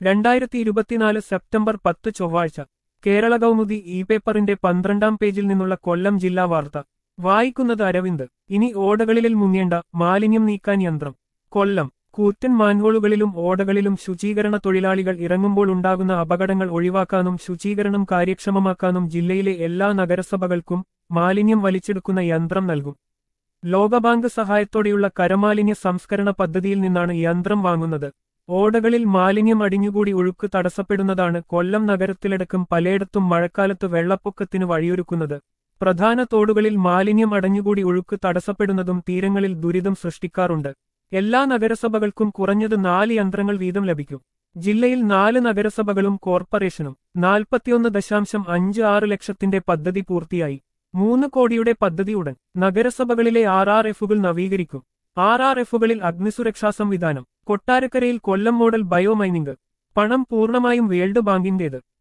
രണ്ടായിരത്തി ഇരുപത്തിനാല് സെപ്റ്റംബർ പത്ത് ചൊവ്വാഴ്ച കേരള കൗമുദി ഇ പേപ്പറിന്റെ പന്ത്രണ്ടാം പേജിൽ നിന്നുള്ള കൊല്ലം ജില്ലാ വാർത്ത വായിക്കുന്നത് അരവിന്ദ് ഇനി ഓടകളിൽ മുങ്ങേണ്ട മാലിന്യം നീക്കാൻ യന്ത്രം കൊല്ലം കൂറ്റൻ മാൻഹോളുകളിലും ഓടകളിലും ശുചീകരണ തൊഴിലാളികൾ ഇറങ്ങുമ്പോൾ ഉണ്ടാകുന്ന അപകടങ്ങൾ ഒഴിവാക്കാനും ശുചീകരണം കാര്യക്ഷമമാക്കാനും ജില്ലയിലെ എല്ലാ നഗരസഭകൾക്കും മാലിന്യം വലിച്ചെടുക്കുന്ന യന്ത്രം നൽകും ലോകബാങ്ക് സഹായത്തോടെയുള്ള കരമാലിന്യ സംസ്കരണ പദ്ധതിയിൽ നിന്നാണ് യന്ത്രം വാങ്ങുന്നത് ഓടകളിൽ മാലിന്യം അടിഞ്ഞുകൂടി ഒഴുക്ക് തടസ്സപ്പെടുന്നതാണ് കൊല്ലം നഗരത്തിലടക്കം പലയിടത്തും മഴക്കാലത്ത് വെള്ളപ്പൊക്കത്തിന് വഴിയൊരുക്കുന്നത് പ്രധാന തോടുകളിൽ മാലിന്യം അടഞ്ഞുകൂടി ഒഴുക്ക് തടസ്സപ്പെടുന്നതും തീരങ്ങളിൽ ദുരിതം സൃഷ്ടിക്കാറുണ്ട് എല്ലാ നഗരസഭകൾക്കും കുറഞ്ഞത് നാല് യന്ത്രങ്ങൾ വീതം ലഭിക്കും ജില്ലയിൽ നാല് നഗരസഭകളും കോർപ്പറേഷനും നാൽപ്പത്തിയൊന്ന് ദശാംശം അഞ്ച് ആറ് ലക്ഷത്തിന്റെ പദ്ധതി പൂർത്തിയായി മൂന്ന് കോടിയുടെ പദ്ധതി ഉടൻ നഗരസഭകളിലെ ആർ ആർ എഫുകൾ നവീകരിക്കും ആർ ആർ എഫുകളിൽ അഗ്നിസുരക്ഷാ സംവിധാനം കൊട്ടാരക്കരയിൽ കൊല്ലം മോഡൽ ബയോമൈനിംഗ് പണം പൂർണ്ണമായും വേൾഡ് ബാങ്കിന്റേത്